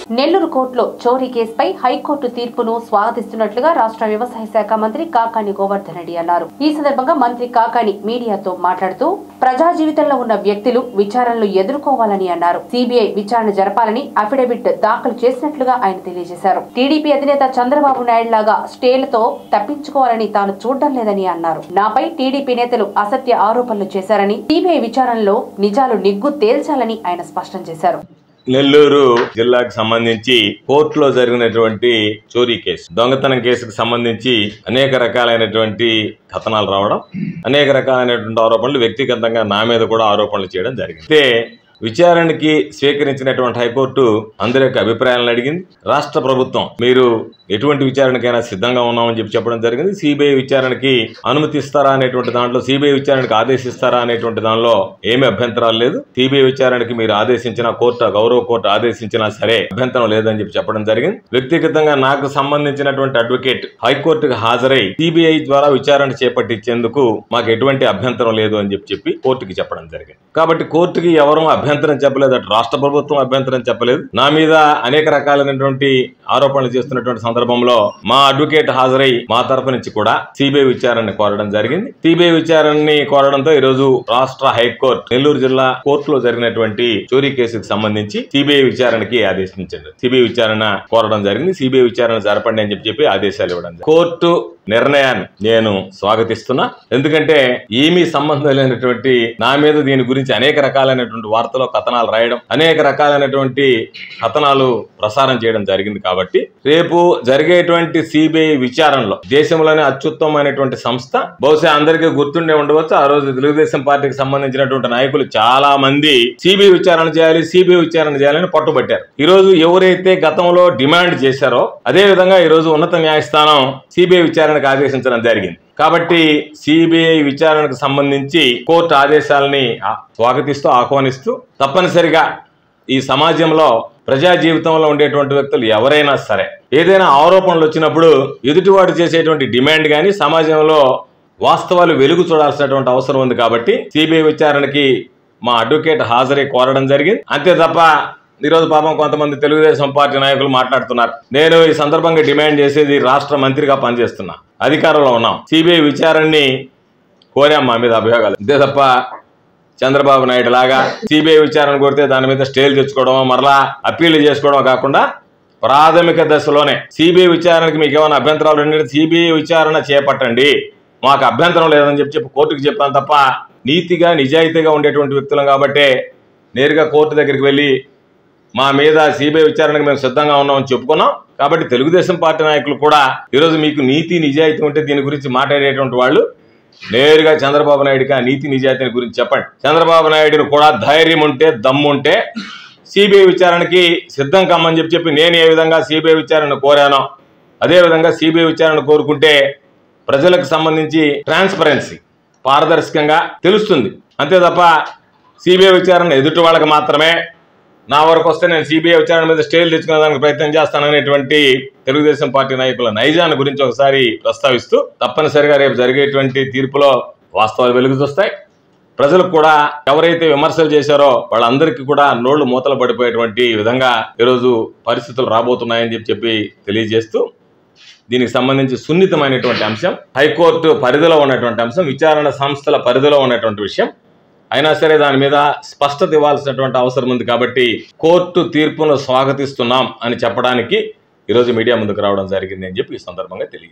నెల్లూరు కోర్టులో చోరీ కేసుపై హైకోర్టు తీర్పును స్వాగతిస్తున్నట్లుగా రాష్ట్ర వ్యవసాయ శాఖ మంత్రి కాకాని గోవర్ధన్ రెడ్డి అన్నారు ఈ సందర్భంగా మంత్రి కాకాని మీడియాతో మాట్లాడుతూ ప్రజా జీవితంలో ఉన్న వ్యక్తులు విచారణలు ఎదుర్కోవాలని అన్నారు సిబిఐ విచారణ జరపాలని అఫిడవిట్ దాఖలు చేసినట్లుగా ఆయన తెలియజేశారు టీడీపీ అధినేత చంద్రబాబు నాయుడు లాగా స్టేలతో తప్పించుకోవాలని తాను చూడడం లేదని అన్నారు నాపై టీడీపీ నేతలు అసత్య ఆరోపణలు చేశారని సిబిఐ విచారణలో నిజాలు నిగ్గు తేల్చాలని ఆయన స్పష్టం చేశారు నెల్లూరు జిల్లాకు సంబంధించి కోర్టులో జరిగినటువంటి చోరీ కేసు దొంగతనం కేసుకు సంబంధించి అనేక రకాలైనటువంటి కథనాలు రావడం అనేక రకాలైనటువంటి ఆరోపణలు వ్యక్తిగతంగా నా మీద కూడా ఆరోపణలు చేయడం జరిగింది అయితే విచారణకి స్వీకరించినటువంటి హైకోర్టు అందరి యొక్క అభిప్రాయాలను అడిగింది రాష్ట్ర ప్రభుత్వం మీరు ఎటువంటి విచారణకైనా సిద్ధంగా ఉన్నామని చెప్పి చెప్పడం జరిగింది సిబిఐ విచారణకి అనుమతిస్తారా అనేటువంటి దాంట్లో సిబిఐ విచారణకి ఆదేశిస్తారా అనేటువంటి దానిలో ఏమీ అభ్యంతరాలు లేదు సిబిఐ విచారణకి మీరు ఆదేశించిన కోర్టు గౌరవ కోర్టు ఆదేశించినా సరే అభ్యంతరం లేదని చెప్పి చెప్పడం జరిగింది వ్యక్తిగతంగా నాకు సంబంధించినటువంటి అడ్వకేట్ హైకోర్టుకు హాజరై సిబిఐ ద్వారా విచారణ చేపట్టించేందుకు మాకు ఎటువంటి అభ్యంతరం లేదు అని చెప్పి చెప్పి కోర్టుకి చెప్పడం జరిగింది కాబట్టి కోర్టుకి ఎవరూ అభ్యంతరం చెప్పలేదు అటు రాష్ట్ర ప్రభుత్వం అభ్యంతరం చెప్పలేదు నా మీద అనేక రకాలైనటువంటి ఆరోపణలు చేస్తున్నటువంటి సందర్భంలో మా అడ్వకేట్ హాజరై మా తరపు నుంచి కూడా సిబిఐ విచారణని కోరడం జరిగింది సిబిఐ విచారణని కోరడంతో ఈ రోజు రాష్ట్ర హైకోర్టు నెల్లూరు జిల్లా కోర్టులో జరిగినటువంటి చోరీ కేసుకు సంబంధించి సిబిఐ విచారణకి ఆదేశించారు సిబిఐ విచారణ కోరడం జరిగింది సిబిఐ విచారణ జరపండి అని చెప్పి చెప్పి ఆదేశాలు ఇవ్వడం జరిగింది. కోర్టు నిర్ణయాన్ని నేను స్వాగతిస్తున్నా ఎందుకంటే ఏమీ సంబంధం లేనటువంటి నా మీద దీని గురించి అనేక రకాలైనటువంటి వార్తలు కథనాలు రాయడం అనేక రకాలైనటువంటి కథనాలు ప్రసారం చేయడం జరిగింది కాబట్టి రేపు జరిగేటువంటి సిబిఐ విచారణలో దేశంలోనే అత్యుత్తమమైనటువంటి సంస్థ బహుశా అందరికీ గుర్తుండే ఉండవచ్చు ఆ రోజు తెలుగుదేశం పార్టీకి సంబంధించినటువంటి నాయకులు చాలా మంది సిబిఐ విచారణ చేయాలి సిబిఐ విచారణ చేయాలని పట్టుబట్టారు ఈ రోజు ఎవరైతే గతంలో డిమాండ్ చేశారో అదే విధంగా ఈ రోజు ఉన్నత న్యాయస్థానం సిబిఐ విచారణకు ఆదేశించడం జరిగింది కాబట్టి సిబిఐ విచారణకు సంబంధించి కోర్టు ఆదేశాలని ఆ- స్వాగతిస్తూ ఆహ్వానిస్తూ తప్పనిసరిగా ఈ సమాజంలో ప్రజా జీవితంలో ఉండేటువంటి వ్యక్తులు ఎవరైనా సరే ఏదైనా ఆరోపణలు వచ్చినప్పుడు ఎదుటివాడు చేసేటువంటి డిమాండ్ కానీ సమాజంలో వాస్తవాలు వెలుగు చూడాల్సినటువంటి అవసరం ఉంది కాబట్టి సిబిఐ విచారణకి మా అడ్వకేట్ హాజరై కోరడం జరిగింది అంతే తప్ప ఈరోజు పాపం కొంతమంది తెలుగుదేశం పార్టీ నాయకులు మాట్లాడుతున్నారు నేను ఈ సందర్భంగా డిమాండ్ చేసేది రాష్ట్ర మంత్రిగా పనిచేస్తున్నా అధికారంలో ఉన్నాం సిబిఐ విచారణని కోరాం మా మీద అభియోగాలు అంతే తప్ప చంద్రబాబు నాయుడు లాగా సిబిఐ విచారణ కోరితే దాని మీద స్టేలు తెచ్చుకోవడం మరలా అప్పీల్ చేసుకోవడం కాకుండా ప్రాథమిక దశలోనే సిబిఐ విచారణకి మీకు ఏమైనా అభ్యంతరాలు ఉంటే సిబిఐ విచారణ చేపట్టండి మాకు అభ్యంతరం లేదని చెప్పి చెప్పి కోర్టుకు చెప్పాను తప్ప నీతిగా నిజాయితీగా ఉండేటువంటి వ్యక్తులం కాబట్టి నేరుగా కోర్టు దగ్గరికి వెళ్ళి మా మీద సిబిఐ విచారణకు మేము సిద్ధంగా ఉన్నామని చెప్పుకున్నాం కాబట్టి తెలుగుదేశం పార్టీ నాయకులు కూడా ఈరోజు మీకు నీతి నిజాయితీ ఉంటే దీని గురించి మాట్లాడేటువంటి వాళ్ళు నేరుగా చంద్రబాబు నాయుడుకి ఆ నీతి నిజాయితీ గురించి చెప్పండి చంద్రబాబు నాయుడుని కూడా ధైర్యం ఉంటే దమ్ము ఉంటే సిబిఐ విచారణకి సిద్ధం కమ్మని చెప్పి చెప్పి నేను ఏ విధంగా సిబిఐ విచారణ కోరానో అదే విధంగా సిబిఐ విచారణ కోరుకుంటే ప్రజలకు సంబంధించి ట్రాన్స్పరెన్సీ పారదర్శకంగా తెలుస్తుంది అంతే తప్ప సిబిఐ విచారణ ఎదుటి వాళ్ళకి మాత్రమే నా వరకు వస్తే నేను సిబిఐ విచారణ మీద స్టేలు తెచ్చుకునే దానికి ప్రయత్నం చేస్తాననేటువంటి తెలుగుదేశం పార్టీ నాయకుల నైజాన్ని గురించి ఒకసారి ప్రస్తావిస్తూ తప్పనిసరిగా రేపు జరిగేటువంటి తీర్పులో వాస్తవాలు వెలుగు చూస్తాయి ప్రజలకు కూడా ఎవరైతే విమర్శలు చేశారో వాళ్ళందరికీ కూడా నోళ్లు మూతలు పడిపోయేటువంటి విధంగా ఈరోజు పరిస్థితులు రాబోతున్నాయని చెప్పి చెప్పి తెలియజేస్తూ దీనికి సంబంధించి సున్నితమైనటువంటి అంశం హైకోర్టు పరిధిలో ఉన్నటువంటి అంశం విచారణ సంస్థల పరిధిలో ఉన్నటువంటి విషయం అయినా సరే దాని మీద స్పష్టత ఇవ్వాల్సినటువంటి అవసరం ఉంది కాబట్టి కోర్టు తీర్పును స్వాగతిస్తున్నాం అని చెప్పడానికి ఈరోజు మీడియా ముందుకు రావడం జరిగింది అని చెప్పి ఈ సందర్భంగా తెలియజేస్తాను